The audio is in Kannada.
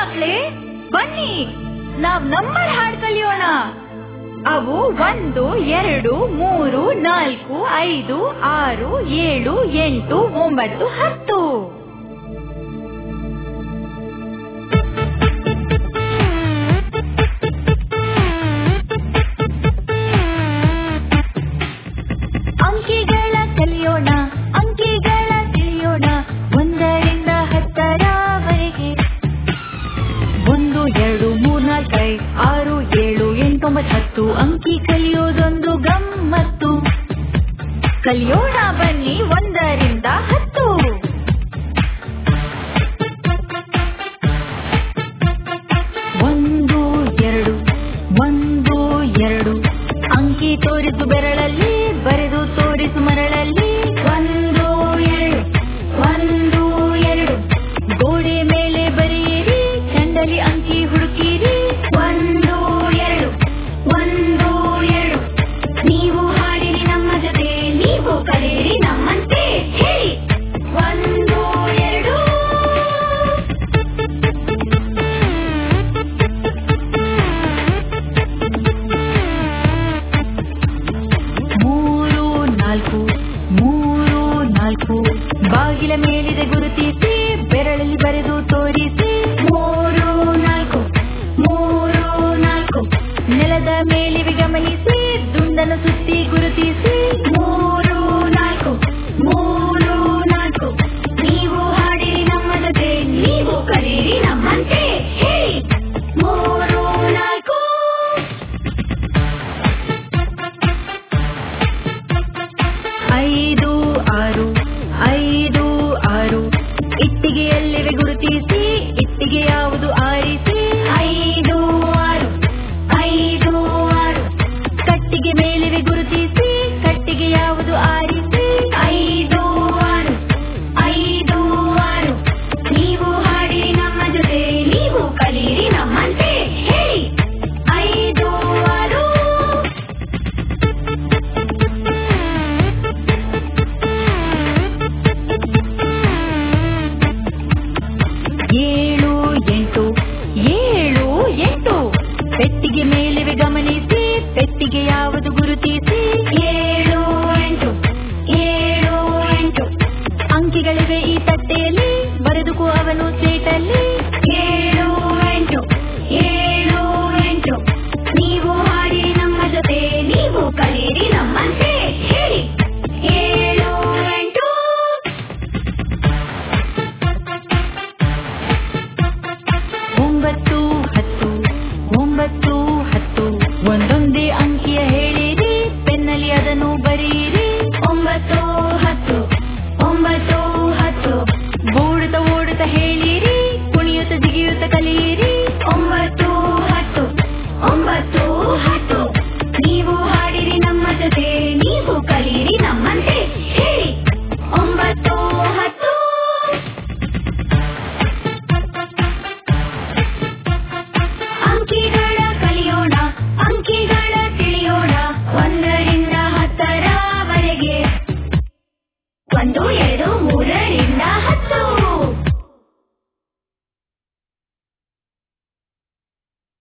ಮಕ್ಳೇ ಬನ್ನಿ ನಾವ್ ನಮ್ಮರ್ ಹಾಡ್ ಕಲಿಯೋಣ ಅವು ಒಂದು ಎರಡು ಮೂರು ನಾಲ್ಕು ಐದು ಆರು ಏಳು ಎಂಟು ಒಂಬತ್ತು ಹತ್ತು ಅಂಕಿಗಳ ಕಲಿಯೋಣ ಅಂಕಿಗಳ ತಿಳಿಯೋಣ ಒಂದರಿಂದ ಹತ್ತರವರೆಗೆ ಒಂದು ಎರಡು ಮೂರ್ ನಾಲ್ಕು ಐದು ಆರು ಏಳು ಎಂಟು ಒಂಬತ್ತು ಹತ್ತು ಅಂಕಿ ಕಲಿಯೋದೊಂದು ಗಮ್ಮತ್ತು ಕಲಿಯೋಣ ಬನ್ನಿ ಒಂದರಿಂದ